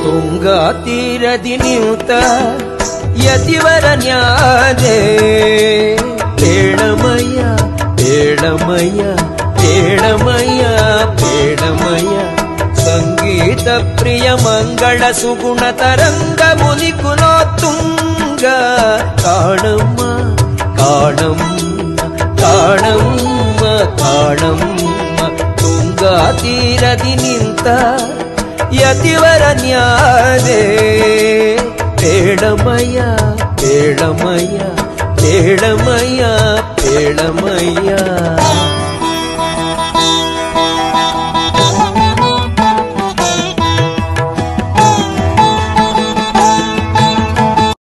ತುಂಗಾ ತೀರದಿ ನಿಂತ ಯತಿವರ ನ್ಯಾದೆ ಬೇಡಮಯ್ಯ ಬೇಡಮಯ್ಯ ಬೇಡಮಯ್ಯ ಬೇಡಮಯ್ಯ ಸಂಗೀತ ಪ್ರಿಯ ಮಂಗಳ ಸುಗುಣ ತರಂಗ ಮುನಿಕುಲೋ ತುಂಗ ಕಾಣಮ್ಮ ಕಾಣಮ್ಮ ಕಾಣಮ್ಮ ಕಾಣಮ್ಮ ತುಂಗಾ ತೀರದಿ ನಿಂತ ಯತಿವರ ನ್ಯಾದೆ ಬೇಡಮಯ್ಯ ಬೇಡಮಯ್ಯ ಬೇಡಮಯ್ಯ ಬೇಡಮಯ್ಯ